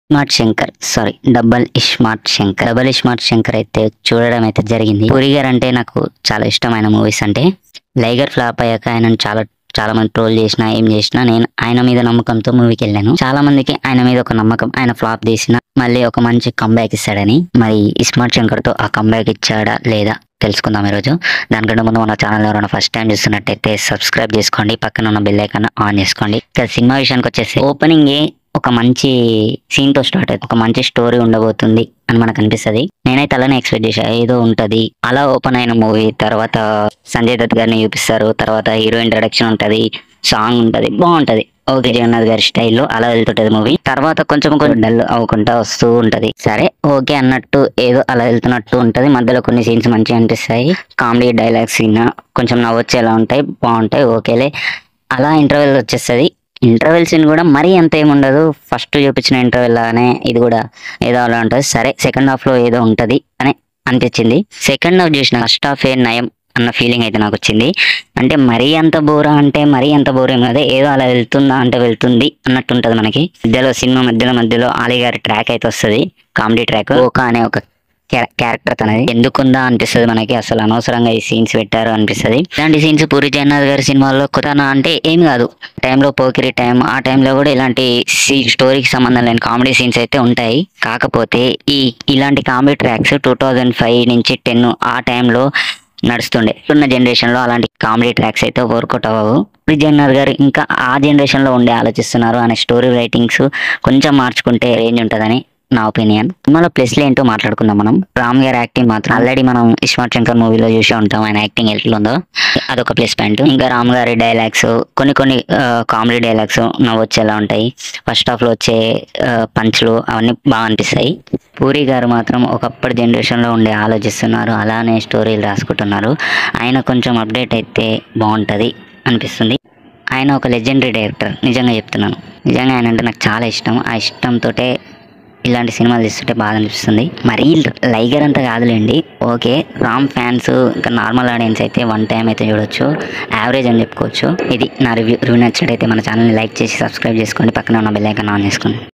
smart Shankar sorry double Ismart Shankar double Ismart Shankar అయితే చూడడం అయితే జరిగింది పూరి గారు అంటే నాకు చాలా ఇష్టమైన మూవీస్ అంటే లైగర్ ఫ్లాప్ అయ్యాక ఆయన చాలా చాలా మంది ట్రోల్ చేసినా ఏం చేసినా నేను ఆయన మీద నమ్మకంతో మూవీకి వెళ్ళాను చాలా మందికి ఆయన మీద ఒక నమ్మకం ఆయన ఫ్లాప్ చేసిన మళ్ళీ ఒక మంచి కంబ్యాక్ ఇస్తాడని మరి ఇస్మార్ట్ శంకర్ తో ఆ కంబ్యాక్ ఇచ్చాడా లేదా తెలుసుకుందాం ఈరోజు దానికంటే ముందు మన ఛానల్ ఎవరైనా ఫస్ట్ టైం చూస్తున్నట్టయితే సబ్స్క్రైబ్ చేసుకోండి పక్కన ఉన్న బెల్ ఐకాన్ ఆన్ చేసుకోండి ఇక సినిమా విషయానికి వచ్చేసి ఓపెనింగ్ ఒక మంచి సీన్ తో స్టార్ట్ అవుతుంది ఒక మంచి స్టోరీ ఉండబోతుంది అని మనకు అనిపిస్తుంది నేనైతే అలానే ఎక్స్పెక్ట్ చేసా ఏదో ఉంటది అలా ఓపెన్ అయిన మూవీ తర్వాత సంజయ్ దత్ గారిని చూపిస్తారు తర్వాత హీరో ఇంట్రడక్షన్ ఉంటది సాంగ్ ఉంటది బాగుంటది ఓకే జగన్నాథ్ గారి స్టైల్లో అలా వెళ్తుంటది మూవీ తర్వాత కొంచెం కొంచెం డల్ అవ్వకుండా వస్తూ ఉంటది సరే ఓకే అన్నట్టు ఏదో అలా వెళ్తున్నట్టు ఉంటది మధ్యలో కొన్ని సీన్స్ మంచిగా అనిపిస్తాయి కామెడీ డైలాగ్స్ సీన్ కొంచెం నవ్వొచ్చేలా ఉంటాయి బాగుంటాయి ఓకేలే అలా ఇంటర్వెల్ వచ్చేస్తుంది ఇంటర్వెల్ సీన్ కూడా మరీ అంత ఏమి ఉండదు ఫస్ట్ చూపించిన ఇంటర్వెల్ లాగానే ఇది కూడా ఏదో అలా ఉంటుంది సరే సెకండ్ హాఫ్ లో ఏదో ఉంటది అని అనిపించింది సెకండ్ హాఫ్ చూసిన ఫస్ట్ హాఫ్ ఏ నయం అన్న ఫీలింగ్ అయితే నాకు వచ్చింది అంటే మరీ అంత బోరా అంటే మరీ అంత బోర్ ఏం కాదు ఏదో అలా వెళ్తుందా అంటే వెళ్తుంది అన్నట్టు ఉంటది మనకి మధ్యలో సినిమా మధ్యలో మధ్యలో ఆలీ గారి ట్రాక్ అయితే వస్తుంది కామెడీ ట్రాక్ ఓకా అనే ఒక క్యారెక్టర్ తనది ఎందుకుందా అనిపిస్తుంది మనకి అసలు అనవసరంగా ఈ సీన్స్ పెట్టారు అనిపిస్తుంది ఇలాంటి సీన్స్ పూరి జగన్నాథ్ గారి సినిమాల్లో కొత్తనా అంటే ఏం కాదు టైంలో పోకిరి టైం ఆ టైంలో కూడా ఇలాంటి స్టోరీకి సంబంధం లేని కామెడీ సీన్స్ అయితే ఉంటాయి కాకపోతే ఈ ఇలాంటి comedy tracks two thousand five నుంచి టెన్ ఆ టైంలో నడుస్తుండే ఉన్న జనరేషన్ లో అలాంటి కామెడీ ట్రాక్స్ అయితే వర్కౌట్ అవ్వవు పూరి జగన్నాథ్ గారు ఇంకా ఆ జనరేషన్ లో ఉండే ఆలోచిస్తున్నారు అనే స్టోరీ రైటింగ్స్ కొంచెం మార్చుకుంటే రేంజ్ ఉంటుందని నా ఒపీనియన్ సినిమాలో ప్లస్లు ఏంటో మాట్లాడుకుందాం మనం రామ్ గారి యాక్టింగ్ మాత్రం ఆల్రెడీ మనం ఇస్మార్ట్ శంకర్ మూవీలో చూసే ఉంటాం ఆయన యాక్టింగ్ ఎట్లుందో అదొక ప్లస్ పాయింట్ ఇంకా రామ్ గారి డైలాగ్స్ కొన్ని కొన్ని కామెడీ డైలాగ్స్ నవ్వొచ్చేలా ఉంటాయి ఫస్ట్ హాఫ్ లో వచ్చే పంచ్లు అవన్నీ బాగా అనిపిస్తాయి పూరి గారు మాత్రం ఒకప్పటి జనరేషన్ లో ఉండే ఆలోచిస్తున్నారు అలానే స్టోరీలు రాసుకుంటున్నారు ఆయన కొంచెం అప్డేట్ అయితే బాగుంటది అనిపిస్తుంది ఆయన ఒక లెజెండరీ డైరెక్టర్ నిజంగా చెప్తున్నాను నిజంగా ఆయన అంటే నాకు చాలా ఇష్టం ఆ ఇష్టంతో ఇలాంటి సినిమాలు తీస్తుంటే బాగా అనిపిస్తుంది మరీ లైగర్ అంతా కాదులేండి ఓకే రామ్ ఫ్యాన్స్ ఇంకా నార్మల్ ఆడియన్స్ అయితే వన్ టైం అయితే చూడొచ్చు యావరేజ్ అని చెప్పుకోవచ్చు ఇది నా రివ్యూ రివ్యూ నచ్చినట్టయితే మన ఛానల్ని లైక్ చేసి సబ్స్క్రైబ్ చేసుకోండి పక్కన ఉన్న బెల్ ఐకాన్ ఆన్ చేసుకోండి